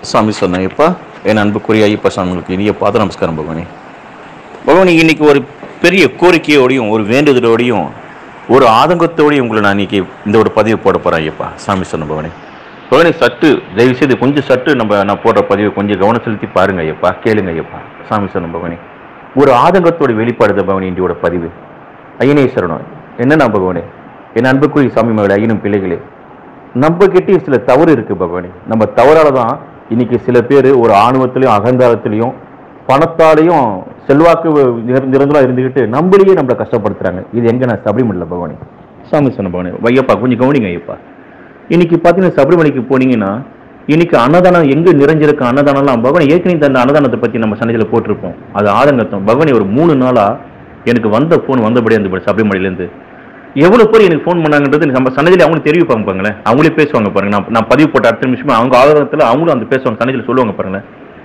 சாமி சொன்ன ஐயப்பா என் அன்புக்குரிய ஐயப்பா சாமிகளுக்கு இனிய பாத நமஸ்காரம் பகவானே பகவானே இன்னைக்கு ஒரு பெரிய கோரிக்கையோடையும் ஒரு வேண்டுதலோடையும் ஒரு ஆதங்கத்தோடையும் உங்களை நான் இன்னைக்கு இந்த ஒரு பதிவு போட போறேன் ஐயப்பா சாமி சொன்ன பகவானே பகவானே சட்டு தயவு செய்து கொஞ்சம் சட்டு நம்ம நான் போடுற பதிவை கொஞ்சம் கவனம் செலுத்தி பாருங்க ஐயப்பா கேளுங்க ஐயப்பா சாமி சொன்ன பகவானே ஒரு ஆதங்கத்தோட வெளிப்பாடுத பகவானே இந்தியோட பதிவு ஐயனே சரணம் என்னன்னா பகவானே என் அன்புக்குரிய சாமி மகளே ஐயனும் பிள்ளைகளே நம்ம கிட்டயும் சில தவறு இருக்கு பகவானே நம்ம தவறால தான் இன்னைக்கு சில பேர் ஒரு ஆணவத்திலையும் அகங்காரத்திலையும் பணத்தாலையும் செல்வாக்கு நிர- நிரந்தரமா இருந்துகிட்டு நம்மளையே நம்மளை கஷ்டப்படுத்துறாங்க இது எங்க நான் சபரிமலையில் பகவானே சாமி சொன்ன பகவானே ஐயப்பா கொஞ்சம் கவனிங்க ஐயப்பா இன்னைக்கு பார்த்தீங்கன்னா சபரிமலைக்கு போனீங்கன்னா இன்னைக்கு அன்னதானம் எங்க நிறைஞ்சிருக்க அன்னதானம்லாம் பகவான் ஏற்கனவே அந்த அன்னதானத்தை பத்தி நம்ம சன்னதியில் போட்டிருப்போம் அது ஆதங்கத்தம் பகவானே ஒரு மூணு நாளா எனக்கு வந்த ஃபோன் வந்தபடியே அந்த சபரிமலையிலேருந்து எவ்வளவு பேர் எனக்கு ஃபோன் பண்ணாங்கன்றது எனக்கு நம்ம சன்னதியில் அவங்களும் தெரிவிப்பாங்க பாருங்களேன் அவங்களே பேசுவாங்க பாருங்க நான் நான் பதிவு போட்ட அடுத்த நிமிஷமா அவங்க ஆதாரத்தில் அவங்களும் அந்த பேசுவாங்க சன்னதியில் சொல்லுவாங்க பாருங்களேன்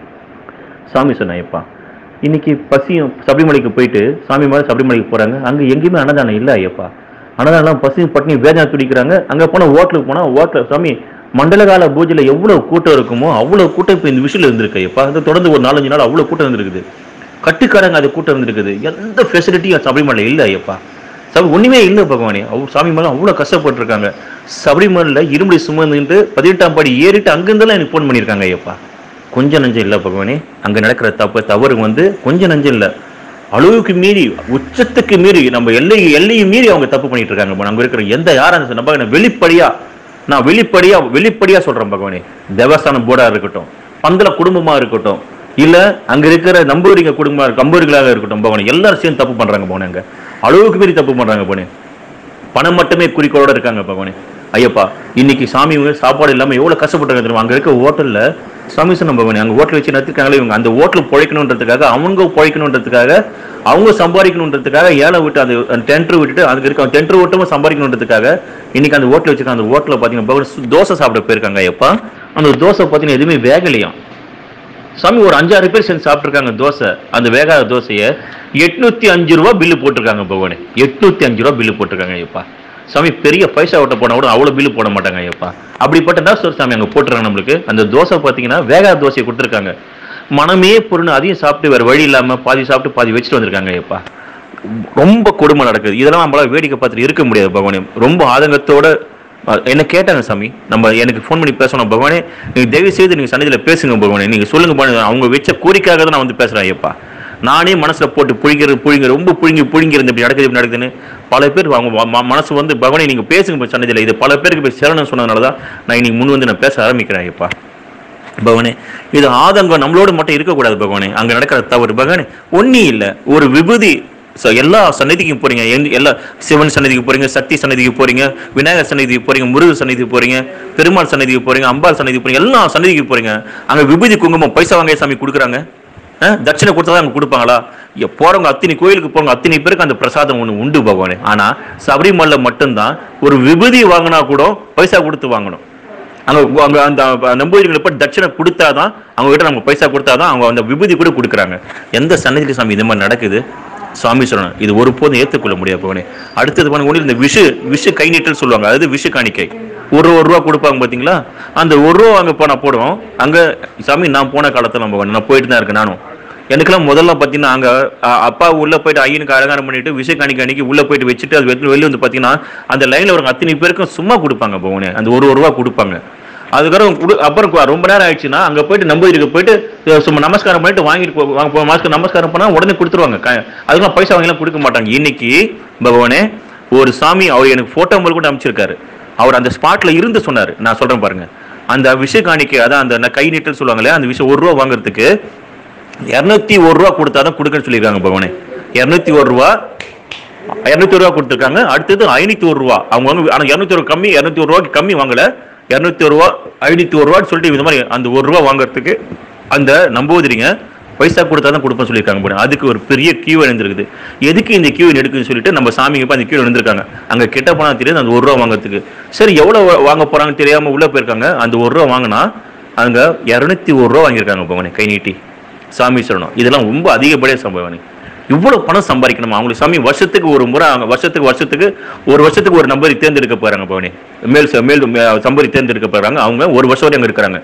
சாமி சொன்ன ஐயப்பா இன்னைக்கு பசியும் சபரிமலைக்கு போயிட்டு சாமி மேலே சபரிமலைக்கு போறாங்க அங்க எங்கேயுமே அன்னதானம் இல்லை ஐயப்பா அன்னதானம் பசியும் பட்டினி வேதனை துடிக்கிறாங்க அங்க போனா ஹோட்டலுக்கு போனா ஹோட்டல் சாமி மண்டலகால பூஜையில எவ்வளவு கூட்டம் இருக்குமோ அவ்வளவு கூட்டம் இப்போ இந்த விஷயம் இருந்திருக்கு ஐயப்பா அது தொடர்ந்து ஒரு நாலஞ்சு நாள் அவ்வளவு கூட்டம் இருந்திருக்குது கட்டுக்காரங்க அது கூட்டம் இருந்திருக்குது எந்த ஃபெசிலிட்டியும் சபரிமலை இல்லை ஐயப்பா சபரி ஒண்ணுமே இல்லை பகவானே அவ சாமி மேலே அவ்வளோ கஷ்டப்பட்டிருக்காங்க சபரிமலையில் இருமுடி சுமந்துட்டு பதினெட்டாம் படி ஏறிட்டு அங்கிருந்தெல்லாம் எனக்கு ஃபோன் பண்ணியிருக்காங்க ஐயப்பா கொஞ்சம் நஞ்சம் இல்லை பகவானே அங்க நடக்கிற தப்பு தவறு வந்து கொஞ்சம் நஞ்சம் இல்லை அளவுக்கு மீறி உச்சத்துக்கு மீறி நம்ம எல்லை எல்லையை மீறி அவங்க தப்பு பண்ணிட்டு இருக்காங்க பகவானே. அங்க இருக்கிற எந்த யாரா இருந்தாலும் நம்ம நான் வெளிப்படையா நான் வெளிப்படையா வெளிப்படையா சொல்றேன் பகவானே தேவஸ்தானம் போர்டா இருக்கட்டும் பந்தல குடும்பமா இருக்கட்டும் இல்ல அங்க இருக்கிற நம்பூரிங்க குடும்பமா கம்பூரிகளாக இருக்கட்டும் பகவானே எல்லாரும் சேர்ந்து தப்பு பண்றாங்க பகவானே அங்க அளவுக்கு மீறி தப்பு பண்றாங்க பகவானே பணம் மட்டுமே குறிக்கோளோட இருக்காங்க பகவானே ஐயப்பா இன்னைக்கு சாமி இவங்க சாப்பாடு இல்லாம எவ்வளவு கஷ்டப்பட்டாங்க தெரியுமா அங்க இருக்க ஹோட்டல்ல சாமி சொன்ன பகவானே அங்க ஹோட்டல் வச்சு நடத்திருக்காங்களே இவங்க அந்த ஹோட்டல் பிழைக்கணுன்றதுக்காக அவங்க பிழைக்கணுன்றதுக்காக அவங்க சம்பாதிக்கணுன்றதுக்காக ஏழை விட்டு அந்த டென்டர் விட்டுட்டு அதுக்கு இருக்க டென்டர் ஓட்டமும் சம்பாதிக்கணுன்றதுக்காக இன்னைக்கு அந்த ஹோட்டல் வச்சிருக்க அந்த ஹோட்டலில் பார்த்தீங்கன்னா பகவான் தோசை சாப்பிட போயிருக்காங்க ஐயப்பா அந்த தோசை பார்த்தீங்கன்னா எதுவுமே வேகலையாம் சாமி ஒரு அஞ்சாறு பேர் சேர்ந்து சாப்பிட்டுருக்காங்க தோசை அந்த வேகாத தோசையை எட்நூத்தி அஞ்சு ரூபா பில்லு போட்டிருக்காங்க பகவானே எட்நூத்தி அஞ்சு ரூபா பில்லு போட்டிருக்காங்க ஐயப்பா சாமி பெரிய பைசா ஓட்ட போனா கூட அவ்வளோ பில்லு போட மாட்டாங்க ஐயப்பா அப்படிப்பட்ட தான் சார் சாமி அங்கே போட்டுருக்காங்க நம்மளுக்கு அந்த தோசை பார்த்தீங்கன்னா வேகாத தோசையை கொடுத்துருக்காங்க மனமே பொருள் அதையும் சாப்பிட்டு வேற வழி இல்லாம பாதி சாப்பிட்டு பாதி வச்சுட்டு வந்திருக்காங்க ஐயப்பா ரொம்ப கொடுமை நடக்குது இதெல்லாம் நம்மளால வேடிக்கை பார்த்துட்டு இருக்க முடியாது பகவானே ரொம்ப ஆதங்கத்தோட அஹ், என்ன கேட்டாங்க சாமி நம்ம எனக்கு ஃபோன் பண்ணி பேசணும் பகவானே நீங்க தயவு செய்து நீங்க சன்னதியில் பேசுங்க பகவானே நீங்க சொல்லுங்க பகவானே அவங்க வச்ச கோரிக்கையாக தான் நான் வந்து பேசுறேன் ஐயப்பா நானே மனசுல போட்டு புழிங்கிறது புழிங்க ரொம்ப புழுங்கி புழுங்கி இருந்து இப்படி நடக்குது இப்படி நடக்குதுன்னு பல பேர் அவங்க ம- ம- மனசு வந்து பகவானே நீங்க பேசுங்க சன்னதியில் இது பல பேருக்கு போய் சேரணும்னு சொன்னதுனால தான் நான் இன்னைக்கு முன் வந்து நான் பேச ஆரம்பிக்கிறேன் ஐயப்பா பகவானே இது ஆதங்கம் நம்மளோட மட்டும் இருக்கக்கூடாது பகவானே அங்க நடக்கிற தவறு பகவானே ஒன்றும் இல்லை ஒரு விபூதி ஸோ எல்லா சன்னதிக்கும் போறீங்க எந்த- எல்லா சிவன் சன்னதிக்கு போறீங்க சக்தி சன்னதிக்கு போறீங்க விநாயகர் சன்னதிக்கு போறீங்க முருகன் சன்னதிக்கு போறீங்க பெருமாள் சன்னதிக்கு போறீங்க அம்பாள் சன்னதிக்கு போறீங்க எல்லா சன்னதிக்கு போறீங்க அங்க விபூதி குங்குமம் பைசா வாங்க சாமி கொடுக்குறாங்க அஹ், தட்சிணை கொடுத்தா தான் அங்க கொடுப்பாங்களா இங்க போறவங்க அத்தனை கோயிலுக்கு போறவங்க அத்தனை பேருக்கு அந்த பிரசாதம் ஒண்ணு உண்டு பகவானே ஆனா சபரிமலை மட்டும்தான் ஒரு விபூதி வாங்கினா கூட பைசா கொடுத்து வாங்கணும் அங்க அங்க அந்த நம்பூதிரிகளை போய் தட்சணை கொடுத்தாதான் அவங்க கிட்ட நம்ம பைசா கொடுத்தாதான் அவங்க அந்த விபூதி கூட கொடுக்குறாங்க எந்த சன்னதியில சாமி இது மாதிரி நடக்குது சுவாமி சொல்லணும் இது ஒருபோதும் ஏற்றுக்கொள்ள முடியாது பகவானே அடுத்தது பண்ண ஒண்ணு இந்த விஷு விஷு கை நீட்டல் சொல்லுவாங்க அதாவது விஷு காணிக்கை ஒரு ஒரு ரூபா கொடுப்பாங்க பாத்தீங்களா அந்த ஒரு ரூபா அங்க போனா போடுவோம் அங்க சாமி நான் போன காலத்துல நம்ம நான் போயிட்டு தான் இருக்கேன் நானும் எனக்கெல்லாம் முதல்ல பார்த்தீங்கன்னா அங்கே அப்பா உள்ள போயிட்டு ஐயனுக்கு அலங்காரம் பண்ணிட்டு விஷய காணிக்க அன்னைக்கு உள்ள போயிட்டு வச்சுட்டு அது வெளில வெளில வந்து பார்த்தீங்கன்னா அந்த லைனில் ஒரு அத்தனை பேருக்கும் சும்மா கொடுப்பாங்க பவனே அந்த ஒரு ஒரு ரூபா கொடுப்பாங்க அதுக்கப்புறம் கொடு அப்புறம் கொ- ரொம்ப நேரம் ஆயிடுச்சுன்னா அங்கே போயிட்டு நம்பூதிரிக்கு போயிட்டு அஹ் சும்மா நமஸ்காரம் பண்ணிட்டு வாங்கிட்டு போ- வாங்க போ- நமஸ்காரம் நமஸ்காரம் பண்ணால் உடனே கொடுத்துருவாங்க க- அதுக்கெல்லாம் பைசா வாங்கிலாம் கொடுக்க மாட்டாங்க இன்னைக்கு பகவானே ஒரு சாமி அவர் எனக்கு ஃபோட்டோ முதல் கூட அமைச்சிருக்காரு அவர் அந்த ஸ்பாட்ல இருந்து சொன்னார் நான் சொல்றேன் பாருங்க அந்த விஷய காணிக்கை அதான் அந்த ந- கை நீட்டல் சொல்லுவாங்களே அந்த விஷயம் ஒரு ரூபா வாங்குறதுக்கு இரநூத்தி ஒரு ரூபா கொடுத்தாதான் கொடுக்கன்னு சொல்லியிருக்காங்க பகவானே இரநூத்தி ஒரு ரூபா இரநூத்தி ரூபா கொடுத்துருக்காங்க அடுத்தது ஐநூத்தி ஒரு ரூபா அவங்க வாங்க ஆனால் இரநூத்தி ஒரு கம்மி இரநூத்தி ஒரு ரூபாய்க்கு கம்மி வாங்கல இரநூத்தி ஒரு ரூபா ஐநூத்தி ஒரு ரூபான்னு சொல்லிட்டு இந்த மாதிரி அந்த ஒரு ரூபா வாங்குறதுக்கு அந்த நம்பூதிரிங்க பைசா கொடுத்தா தான் கொடுப்பேன்னு சொல்லியிருக்காங்க பாருங்க அதுக்கு ஒரு பெரிய கியூ எழுந்திருக்குது எதுக்கு இந்த கியூ எடுக்குன்னு சொல்லிட்டு நம்ம சாமிங்க போய் அந்த கியூ எழுந்திருக்காங்க அங்க கிட்ட போனா தெரியாது அந்த ஒரு ரூபா வாங்குறதுக்கு சரி எவ்வளவு வாங்க போறாங்க தெரியாம உள்ள போயிருக்காங்க அந்த ஒரு ரூபா வாங்கினா அங்க இரநூத்தி ஒரு ரூபா வாங்கியிருக்காங்க பவனே கை நீட்டி சாமி சொல்லணும் இதெல்லாம் ரொம்ப அதிகப்படியாக சம்பவம் இவ்வளவு பணம் சம்பாதிக்கணுமா அவங்களுக்கு சாமி வருஷத்துக்கு ஒரு முறை அவங்க வருஷத்துக்கு வருஷத்துக்கு ஒரு வருஷத்துக்கு ஒரு நம்பரை தேர்ந்தெடுக்க போறாங்க பவனி மேல் ச- மேல் மே- சம்பரி தேர்ந்தெடுக்க போறாங்க அவங்க ஒரு வருஷம் வரை அங்க இருக்கிறாங்க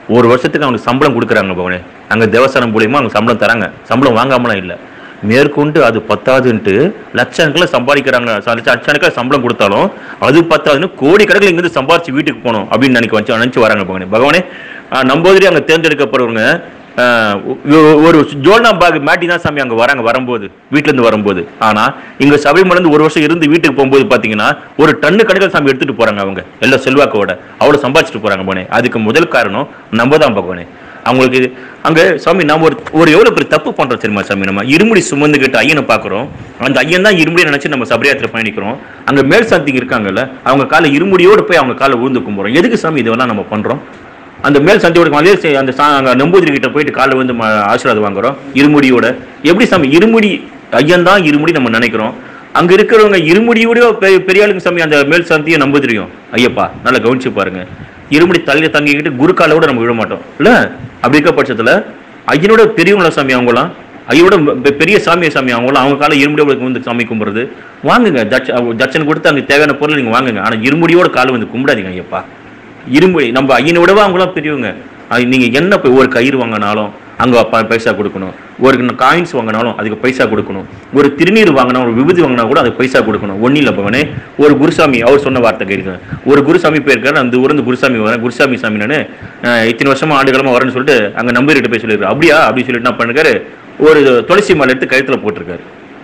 ஒரு வருஷத்துக்கு அவங்களுக்கு சம்பளம் கொடுக்குறாங்க பவனே அங்கே தேவஸ்தானம் மூலியமா அவங்க சம்பளம் தராங்க சம்பளம் வாங்காமலாம் இல்லை மேற்கொண்டு அது பத்தாதுன்ட்டு லட்சக்கணக்கில் சம்பாதிக்கிறாங்க ச- லட்சக்கணக்கில் சம்பளம் கொடுத்தாலும் அது பத்தாதுன்னு கோடிக்கணக்கில் இங்கிருந்து சம்பாரிச்சு வீட்டுக்கு போகணும் அப்படின்னு நினைக்க வச்சு நினச்சி வராங்க பகவானே பகவானே ஆஹ் நம்போதிரி அங்கே தேர்ந்தெடுக்கப்படுறவங்க ஆஹ் ஒ- ஒரு ஜோல்னா பாக் மேட்டி தான் சாமி அங்கே வராங்க வரும்போது வீட்டிலேருந்து வரும்போது ஆனால் இங்கே சபரிமலேருந்து ஒரு வருஷம் இருந்து வீட்டுக்கு போகும்போது பார்த்தீங்கன்னா ஒரு டன்னு கணக்கில் சாமி எடுத்துகிட்டு போகிறாங்க அவங்க எல்லா செல்வாக்கோட அவ்வளோ சம்பாதிச்சுட்டு போகிறாங்க போனே அதுக்கு முதல் காரணம் நம்ம தான் பகவானே அவங்களுக்கு இது- அங்க சாமி நம்ம ஒரு ஒரு எவ்வளவு பெரிய தப்பு பண்றோம் தெரியுமா சாமி நம்ம இருமுடி சுமந்துக்கிட்டு ஐயனை பார்க்குறோம் அந்த ஐயன் தான் இருமுடியை நினைச்சு நம்ம சபரியாத்திரை பயணிக்கிறோம் அங்க மேல் சாந்திங்க இருக்காங்கல்ல அவங்க காலை இருமுடியோடு போய் அவங்க காலை விழுந்து கும்பிடுறோம் எதுக்கு சாமி இதெல்லாம் நம்ம பண்றோம் அந்த மேல் சந்தியோட அதே சே- அந்த சா- அங்க நம்பூதிரி கிட்ட போயிட்டு காலை வந்து ம- ஆசீர்வாதம் வாங்குறோம் இருமுடியோட எப்படி சாமி இருமுடி ஐயன் தான் இருமுடி நம்ம நினைக்கிறோம் அங்க இருக்கிறவங்க இருமுடியோட பெ- பெரிய ஆளுங்க சாமி அந்த மேல் சாந்தியை நம்புதிரியும் ஐயப்பா நல்லா கவனிச்சு பாருங்க இருமுடி தலையில தங்கிக்கிட்டு குருக்காலோட நம்ம விழ மாட்டோம் இல்ல அப்படி இருக்க பட்சத்துல ஐயனோட பெரியவங்கள சாமி அவங்களாம் ஐயோட பெ- பெரிய சாமியை சாமி அவங்களாம் அவங்க காலை இருமுடியோட வந்து சாமி கும்பிடுறது வாங்குங்க தட்ச தட்சன் கொடுத்து அங்க தேவையான பொருள் நீங்க வாங்குங்க ஆனா இருமுடியோட காலை வந்து கும்பிடாதீங்க ஐயப்பா இரும்பு நம்ம ஐயனை விடவா அவங்களாம் பெரியவங்க அது நீங்க என்ன போய் ஒரு கயிறு வாங்கினாலும் அங்க ப- பைசா கொடுக்கணும் ஒரு காயின்ஸ் வாங்கினாலும் அதுக்கு பைசா கொடுக்கணும் ஒரு திருநீர் வாங்கினா ஒரு விபூதி வாங்கினா கூட அதுக்கு பைசா கொடுக்கணும் ஒன்றும் இல்லை பவனே ஒரு குருசாமி அவர் சொன்ன வார்த்தை கேட்குங்க ஒரு குருசாமி போயிருக்காரு அந்த ஊர்ந்து குருசாமி வரேன் குருசாமி சாமி நான் இத்தனை வருஷமா ஆண்டு காலமா வரேன்னு சொல்லிட்டு அங்க நம்பர்கிட்ட போய் சொல்லியிருக்காரு அப்படியா அப்படி சொல்லிட்டு என்ன பண்ணுறாரு ஒரு துளசி மாலை எடுத்து கழுத்துல போட்டிருக்காரு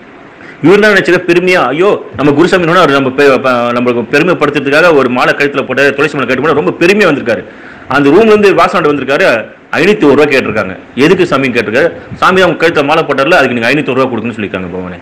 இவர் தான் நினைச்சது பெருமையா ஐயோ நம்ம குருசாமி அவர் நம்ம பெ- ப- நம்மளுக்கு பெருமைப்படுத்துறதுக்காக ஒரு மாலை கழுத்துல போட்ட துளசி மாலை கட்டு போட ரொம்ப பெருமையா வந்திருக்காரு அந்த ரூம்ல இருந்து வாசனாண்டு வந்திருக்காரு ஐநூத்தி ஒரு ரூபா கேட்டிருக்காங்க எதுக்கு சாமி கேட்டிருக்காரு சாமி அவங்க கழுத்துல மாலை போட்டார்ல அதுக்கு நீங்க ஐநூத்தி ஒரு ரூபா கொடுக்குன்னு சொல்லியிருக்காங்க பவனே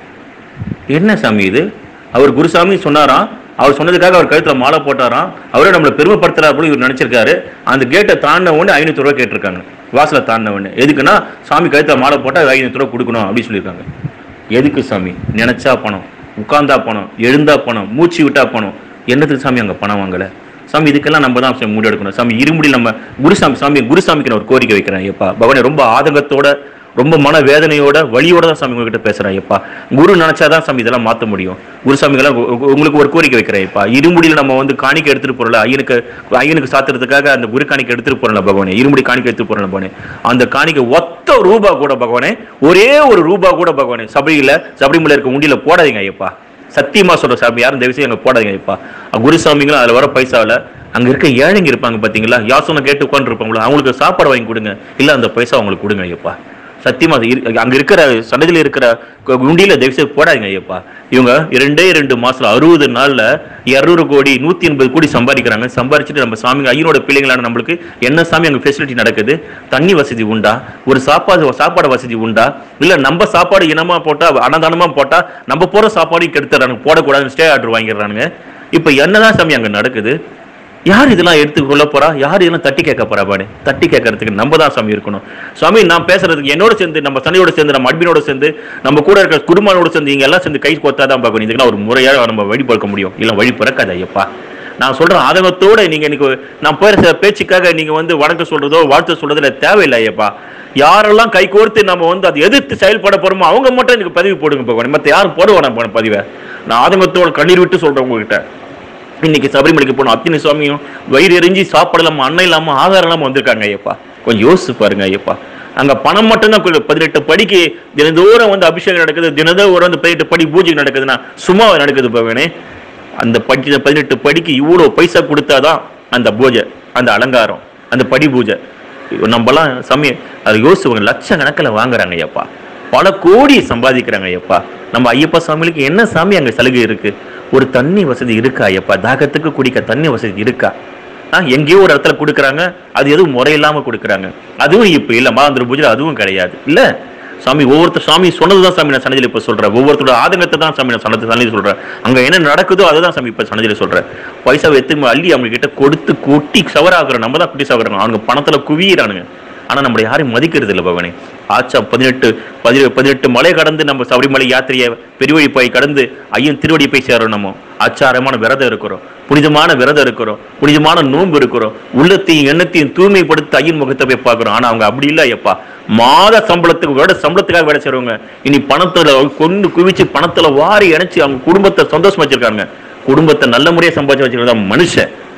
என்ன சாமி இது அவர் குருசாமி சொன்னாராம் அவர் சொன்னதுக்காக அவர் கழுத்துல மாலை போட்டாராம் அவரே நம்மளை பெருமைப்படுத்துறாரு போல இவர் நினைச்சிருக்காரு அந்த கேட்டை தாண்டின உடனே ஐநூத்தி ரூபா கேட்டிருக்காங்க வாசலை தாண்டின உடனே எதுக்குன்னா சாமி கழுத்துல மாலை போட்டா ஐநூத்தி ரூபா கொடுக்கணும் அப்படின்னு சொல்லியிருக்காங்க எதுக்கு சாமி நினைச்சா பணம் உட்கார்ந்தா பணம் எழுந்தா பணம் மூச்சு விட்டா பணம் என்னத்துக்கு சாமி அங்க பணம் வாங்கல சாமி இதுக்கெல்லாம் நம்ம தான் சாமி முடிவு எடுக்கணும் சாமி இருமுடி நம்ம குருசாமி சாமி குருசாமிக்கு நான் ஒரு கோரிக்கை வைக்கிறேன் ஐயப்பா பகவானே ரொம்ப ஆதங்கத்தோட ரொம்ப மன வேதனையோட வழியோட தான் சாமி உங்ககிட்ட பேசுறேன் ஐயப்பா குரு நினைச்சாதான் சாமி இதெல்லாம் மாத்த முடியும் குருசாமிகளாம் உ- உ- உங்களுக்கு ஒரு கோரிக்கை வைக்கிறேன் ஐயப்பா இருமுடியில் நம்ம வந்து காணிக்கை எடுத்துட்டு போறல ஐயனுக்கு ஐயனுக்கு சாத்துறதுக்காக அந்த குரு காணிக்கை எடுத்துட்டு போறல பகவானே இருமுடி காணிக்கை எடுத்துட்டு போறல பகவானே அந்த காணிக்கை ஒத்த ரூபா கூட பகவானே ஒரே ஒரு ரூபா கூட பகவானே சபரியில சபரிமலை இருக்க உண்டியில போடாதீங்க ஐயப்பா சத்தியமா சொல்ற சாமி யாரும் தயவு செய்து அங்க போடாதீங்க ஐயப்பா குருசாமிங்களும் அதுல வர பைசாவில் அங்க இருக்க ஏழைங்க இருப்பாங்க பாத்தீங்களா யாசனை கேட்டு உட்காந்து இருப்பாங்களோ அவங்களுக்கு சாப்பாடு வாங்கி கொடுங்க இல்ல அந்த பைசா அவங்களுக்கு கொடுங்க ஐயப்பா சத்தியமா அது இரு- அங்க இருக்கிற சன்னதியில் இருக்கிற கு- குண்டியில தயவு செய்து போடாதீங்க ஐயப்பா இவங்க இரண்டே ரெண்டு மாசத்துல அறுபது நாள்ல இருநூறு கோடி நூத்தி எண்பது கோடி சம்பாதிக்கிறாங்க சம்பாரிச்சுட்டு நம்ம சாமி ஐயனோட பிள்ளைங்களான நம்மளுக்கு என்ன சாமி அங்க ஃபெசிலிட்டி நடக்குது தண்ணி வசதி உண்டா ஒரு சாப்பாடு சாப்பாடு வசதி உண்டா இல்ல நம்ம சாப்பாடு இனமா போட்டா அன்னதானமா போட்டா நம்ம போற சாப்பாடையும் கெடுத்துறாங்க போடக்கூடாதுன்னு ஸ்டே ஆர்டர் வாங்கிடுறானுங்க இப்ப என்னதான் சாமி அங்க நடக்குது யார் இதெல்லாம் எடுத்து கொள்ள போறா யார் இதெல்லாம் தட்டி கேட்க போறா பாடு தட்டி கேட்கறதுக்கு நம்ம தான் சாமி இருக்கணும் சாமி நான் பேசுறதுக்கு என்னோட சேர்ந்து நம்ம சனியோட சேர்ந்து நம்ம அட்மினோட சேர்ந்து நம்ம கூட இருக்கிற குடும்பங்களோட சேர்ந்து இங்க எல்லாம் சேர்ந்து கை கோத்தா தான் பார்க்கணும் இதுக்கெல்லாம் ஒரு முறையாக நம்ம வழி பார்க்க முடியும் இல்லை வழி பிறக்காது ஐயப்பா நான் சொல்றேன் ஆதங்கத்தோட நீங்க இன்னைக்கு நான் பேசுற பேச்சுக்காக நீங்க வந்து வணக்கம் சொல்றதோ வாழ்த்து சொல்றதுல தேவையில்லை ஐயப்பா யாரெல்லாம் கை கோர்த்து நம்ம வந்து அதை எதிர்த்து செயல்பட போறோமோ அவங்க மட்டும் எனக்கு பதிவு போடுங்க போகணும் மற்ற யாரும் போடுவாங்க பதிவை நான் ஆதங்கத்தோட கண்ணீர் விட்டு சொல்றேன் உங்ககிட்ட இன்னைக்கு சபரிமலைக்கு போனோம் அத்தினி சுவாமியும் வயிறு எரிஞ்சு சாப்பாடு இல்லாம அன்னம் இல்லாம ஆதாரம் இல்லாம வந்திருக்காங்க ஐயப்பா கொஞ்சம் யோசிச்சு பாருங்க ஐயப்பா அங்க பணம் மட்டும்தான் கு- பதினெட்டு படிக்கு தினந்தோறும் வந்து அபிஷேகம் நடக்குது தினந்தோறும் வந்து பதினெட்டு படி பூஜை நடக்குதுன்னா சும்மா நடக்குது பவனே அந்த படி பதினெட்டு படிக்கு இவ்வளோ பைசா கொடுத்தாதான் அந்த பூஜை அந்த அலங்காரம் அந்த படி பூஜை நம்மலாம் சமயம் அதை யோசிச்சுவாங்க லட்சக்கணக்கில் வாங்குறாங்க ஐயப்பா பல கோடி சம்பாதிக்கிறாங்க ஐயப்பா நம்ம ஐயப்பா சாமிகளுக்கு என்ன சாமி அங்க சலுகை இருக்கு ஒரு தண்ணி வசதி இருக்கா ஐயப்பா தாகத்துக்கு குடிக்க தண்ணி வசதி இருக்கா ஆ, எங்கேயோ ஒரு இடத்துல கொடுக்குறாங்க அது எதுவும் முறையில்லாம கொடுக்குறாங்க அதுவும் இப்ப இல்ல மாந்திர பூஜை அதுவும் கிடையாது இல்ல சாமி ஒவ்வொருத்தர் சாமி சொன்னதுதான் சாமி நான் சன்னதியில் இப்ப சொல்றேன் ஒவ்வொருத்தரோட ஆதங்கத்தை தான் சாமி நான் சன்னதி சன்னதி சொல்றேன் அங்க என்ன நடக்குதோ அதை தான் சாமி இப்ப சன்னதியில் சொல்றேன் பைசாவை எடுத்து அள்ளி அவங்க கிட்ட கொடுத்து கொட்டி சவராகிறோம் நம்ம தான் குட்டி சவறாங்க அவங்க பணத்துல குவியிறானுங்க ஆனா நம்மளை யாரையும் மதிக்கிறது இல்லை பவனே ஆச்சா பதினெட்டு பதி பதினெட்டு மலை கடந்து நம்ம சபரிமலை யாத்திரையை பெருவழி போய் கடந்து ஐயன் திருவடி போய் சேரோம் நம்ம ஆச்சாரமான விரதம் இருக்கிறோம் புனிதமான விரதம் இருக்கிறோம் புனிதமான நோன்பு இருக்கிறோம் உள்ளத்தையும் எண்ணத்தையும் தூய்மைப்படுத்தி ஐயன் முகத்தை போய் பார்க்கிறோம் ஆனா அவங்க அப்படி இல்லை ஐயப்பா மாத சம்பளத்துக்கு வேட சம்பளத்துக்காக வேலை செய்றவங்க இனி பணத்துல கொண்டு குவிச்சு பணத்துல வாரி இணைச்சு அவங்க குடும்பத்தை சந்தோஷமா வச்சிருக்காங்க குடும்பத்தை நல்ல முறையா சம்பாதிச்சு வச்சிருக்கா மனுஷன்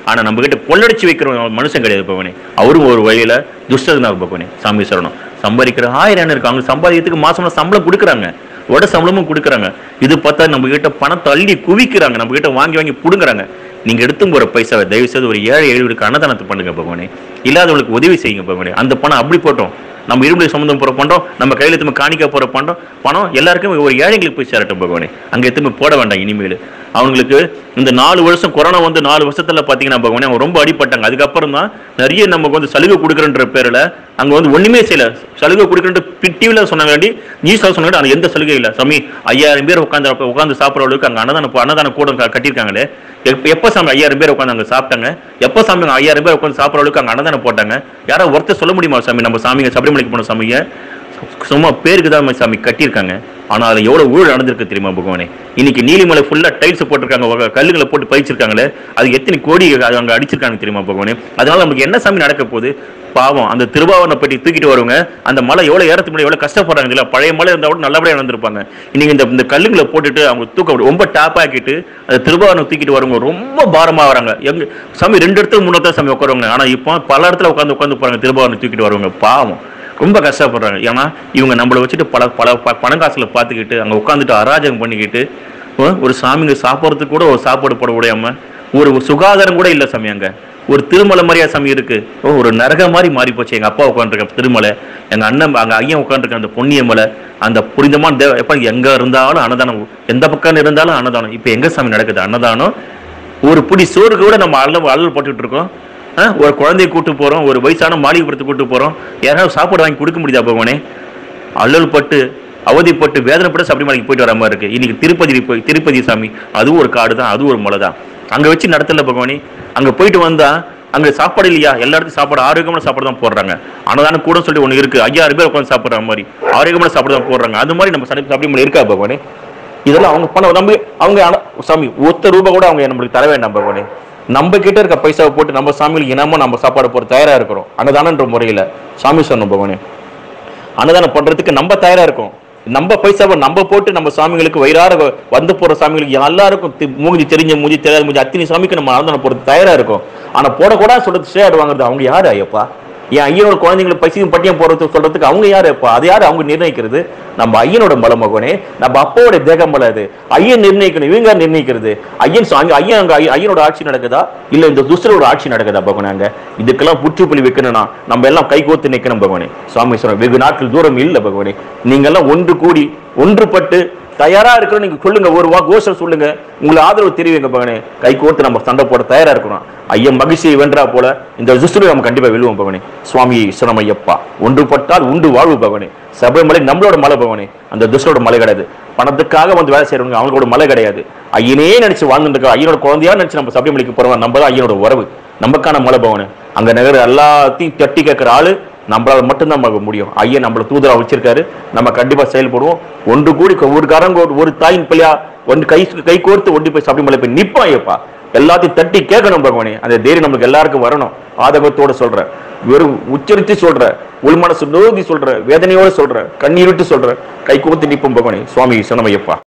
ஆனா நம்ம கிட்ட கொள்ளடிச்சு வைக்கிற மனுஷன் கிடையாது பகவானே அவரும் ஒரு வழியில துஷ்டதுனார் பகவானே சாமி சரணம் சம்பாதிக்கிற ஆயிரம் இருக்கு அவங்க சம்பாதிக்கிறதுக்கு மாசம் சம்பளம் கொடுக்குறாங்க உட சம்பளமும் கொடுக்குறாங்க இது பார்த்தா நம்ம கிட்ட பணத்தை அள்ளி குவிக்கிறாங்க நம்ம கிட்ட வாங்கி வாங்கி புடுங்குறாங்க நீங்க எடுத்து போற பைசாவை தயவு செய்து ஒரு ஏழை எளிவருக்கு அன்னதானத்தை பண்ணுங்க பகவானே இல்லாதவங்களுக்கு உதவி செய்யுங்க பகவானே அந்த பணம் அப்படி போட்டோம் நம்ம இரும்புல சம்மந்தம் போற பண்றோம் நம்ம கையில எத்துமே காணிக்க போற பண்றோம் பணம் எல்லாருக்கும் ஒரு ஏழைங்களுக்கு போய் சேரட்டும் பகவானே அங்க எத்துமே போட வேண்டாம் இனிமேல் அவங்களுக்கு இந்த நாலு வருஷம் கொரோனா வந்து நாலு வருஷத்துல பாத்தீங்கன்னா பகவானே அவங்க ரொம்ப அடிபட்டாங்க அதுக்கப்புறம் தான் நிறைய நமக்கு வந்து சலுகை கொடுக்குறன்ற பேர்ல அங்க வந்து ஒண்ணுமே செய்யல சலுகை கொடுக்குறன்ட்டு டிவில சொன்ன வேண்டி நியூஸ்ல சொன்ன வேண்டி எந்த சலுகை இல்ல சாமி ஐயாயிரம் பேர் உட்காந்து உட்காந்து சாப்பிடுற அளவுக்கு அங்க அன்னதான அன்னதான கூடம் க- கட்டியிருக்காங்களே எப்ப- எப்ப சாமி ஐயாயிரம் பேர் உட்காந்து அங்க சாப்பிட்டாங்க எப்ப சாமி அங்க ஐயாயிரம் பேர் உட்காந்து சாப்பிடுற அளவுக்கு அங்க அன்னதானம் போட்டாங்க யாரோ ஒருத்தர் சொல்ல முடியுமா சாமி நம்ம சாமிங்க சபரிமலைக்கு போன சாமிங்க சும்மா பேருக்கு தான் சாமி கட்டியிருக்காங்க ஆனா அதுல எவ்வளவு ஊழல் நடந்திருக்கு தெரியுமா பகவானே இன்னைக்கு நீலிமலை ஃபுல்லா டைல்ஸ் போட்டிருக்காங்க வக- கல்லுகளை போட்டு பயிச்சிருக்காங்களே அது எத்தனை கோடி அது அங்க அடிச்சிருக்காங்க தெரியுமா பகவானே அதனால நமக்கு என்ன சாமி நடக்க போகுது பாவம் அந்த திருபாவனை பற்றி தூக்கிட்டு வருவங்க அந்த மலை எவ்வளவு ஏறத்துக்கு முன்னாடி எவ்வளவு கஷ்டப்படுறாங்க இல்ல பழைய மலை இருந்தா கூட நல்லபடியா வந்திருப்பாங்க இன்னைக்கு இந்த இந்த கல்லுங்களை போட்டுட்டு அவங்க தூக்க முடியும் ரொம்ப டாப் ஆக்கிட்டு அந்த திருபாவனை தூக்கிட்டு வரவங்க ரொம்ப பாரமா வராங்க எங்க சாமி ரெண்டு இடத்துல மூணு இடத்துல சாமி உட்காருவாங்க ஆனா இப்போ பல இடத்துல உட்காந்து உட்காந்து போறாங்க திருபாவனை தூக்கிட்டு வருவாங்க பாவம் ரொம்ப கஷ்டப்படுறாங்க ஏன்னா இவங்க நம்மளை வச்சுட்டு பல பல ப- பணங்காசுல பார்த்துக்கிட்டு அங்க உட்காந்துட்டு அராஜகம் பண்ணிக்கிட்டு அஹ் ஒரு சாமிங்க சாப்பிட்றதுக்கு கூட ஒரு சாப்பாடு போட முடியாம ஒரு ஒரு சுகாதாரம் கூட இல்லை சாமி அங்க ஒரு திருமலை மாதிரியா சாமி இருக்கு ஓ ஒரு நரக மாதிரி மாறி போச்சு எங்க அப்பா உட்காந்துருக்க திருமலை எங்க அண்ணன் அங்க ஐயன் உட்காந்துருக்க அந்த பொன்னிய மலை அந்த புனிதமான தேவ எப்ப எங்க இருந்தாலும் அன்னதானம் எந்த பக்கம் இருந்தாலும் அன்னதானம் இப்ப எங்க சாமி நடக்குது அன்னதானம் ஒரு புடி சோறுக்கு கூட நம்ம அல்ல அல்லல் போட்டுட்டு இருக்கோம் ஆ, ஒரு குழந்தைய கூட்டு போறோம் ஒரு வயசான மாளிகைப்புறத்துக்கு கூட்டு போறோம் யாராவது சாப்பாடு வாங்கி கொடுக்க முடியுதா பகவானே அல்லல் பட்டு அவதிப்பட்டு வேதனைப்பட்டு சபரிமலைக்கு போயிட்டு வர மாதிரி இருக்கு இன்னைக்கு திருப்பதி போய் திருப்பதி சாமி அதுவும் ஒரு காடு தான் அதுவும் ஒரு மலை தான் அங்க வச்சு நடத்தல பகவானே அங்க போயிட்டு வந்தா அங்க சாப்பாடு இல்லையா எல்லா இடத்துக்கும் சாப்பாடு ஆரோக்கியமான சாப்பாடு தான் போடுறாங்க ஆனதான கூட சொல்லி ஒண்ணு இருக்கு ஐயாயிரம் பேர் உட்காந்து சாப்பிடுற மாதிரி ஆரோக்கியமான சாப்பாடு தான் போடுறாங்க அது மாதிரி நம்ம சபரி- சபரிமலை இருக்கா பகவானே இதெல்லாம் அவங்க பண்ண நம்ம அவங்க ஆனா- சாமி ஒத்த ரூபா கூட அவங்க நம்மளுக்கு தர வேண்டாம் பகவானே நம்ம கிட்ட இருக்க பைசாவை போட்டு நம்ம சாமிகளுக்கு இனமா நம்ம சாப்பாடு போட தயாரா இருக்கிறோம் அன்னதானன்ற முறையில சாமி சொன்ன பகவானே அன்னதானம் பண்றதுக்கு நம்ம தயாரா இருக்கோம் நம்ம பைசாவை நம்ம போட்டு நம்ம சாமிகளுக்கு வயிறார வ- வந்து போற சாமிகளுக்கு எல்லாருக்கும் தி- மூஞ்சி தெரிஞ்ச மூஞ்சி தெரியாத மூஞ்சி அத்தனை சாமிக்கு நம்ம அன்னதானம் போறது தயாரா இருக்கும் ஆனா போடக்கூடாது சொல்றது ஷேர் வாங்குறது அவங்க யாரு ஐயப்பா என் ஐயனோட குழந்தைங்களை பசியும் பட்டியம் போறது சொல்றதுக்கு அவங்க யாரு அப்பா அது யாரு அவங்க நிர்ணயிக்கிறது நம்ம ஐயனோட பலம் மகனே நம்ம அப்பாவோட தேகம் பலம் அது ஐயன் நிர்ணயிக்கணும் இவங்க யார் நிர்ணயிக்கிறது ஐயன் சாமி ஐயன் அங்க ஐ- ஐயனோட ஆட்சி நடக்குதா இல்ல இந்த துஷ்டரோட ஆட்சி நடக்குதா பகவானே அங்க இதுக்கெல்லாம் புற்றுப்புலி வைக்கணும்னா நம்ம எல்லாம் கைகோத்து நிக்கணும் பகவானே சுவாமி சொல்ற வெகு நாட்கள் தூரம் இல்ல பகவானே நீங்க எல்லாம் ஒன்று கூடி ஒன்றுபட்டு தயாரா இருக்கிறோம் நீங்க சொல்லுங்க ஒரு வா கோஷம் சொல்லுங்க உங்களை ஆதரவு தெரிவிங்க பகவானே கை கோர்த்து நம்ம சண்டை போட தயாரா இருக்கிறோம் ஐயன் மகிழ்ச்சியை வென்றா போல இந்த துஷ்டரை நம்ம கண்டிப்பா வெல்லுவோம் பகவானே சுவாமி ஈஸ்வரம் ஐயப்பா ஒன்றுபட்டால் உண்டு வாழ்வு பகவானே சபரிமலை நம்மளோட மலை பகவானே அந்த துஷ்டரோட மலை கிடையாது பணத்துக்காக வந்து வேலை செய்யறவங்க அவங்களோட மலை கிடையாது ஐயனே நினைச்சு வாழ்ந்துட்டு இருக்கோம் ஐயனோட குழந்தையா நினைச்சு நம்ம சபரிமலைக்கு போறோம் நம்ம தான் ஐயனோட உறவு நமக்கான மலை பவனு அங்க நகர எல்லாத்தையும் தட்டி கேட்கிற ஆளு நம்மளால மட்டும்தான் பார்க்க முடியும் ஐயன் நம்மள தூதரா வச்சிருக்காரு நம்ம கண்டிப்பா செயல்படுவோம் ஒன்று கூடி ஒரு கரங்க ஒரு தாயின் பிள்ளையா ஒன்று கை கை கோர்த்து ஒண்டி போய் சபரிமலை போய் நிப்போம் ஐயப்பா எல்லாத்தையும் தட்டி கேட்கணும் பகவானே அந்த தைரியம் நமக்கு எல்லாருக்கும் வரணும் ஆதகத்தோட சொல்றேன் வெறும் உச்சரித்து சொல்ற உள்மனசு நோதி சொல்ற வேதனையோட சொல்ற கண்ணீர் விட்டு சொல்ற கை கோர்த்து நிப்போம் பகவானே சுவாமி சனமையப்பா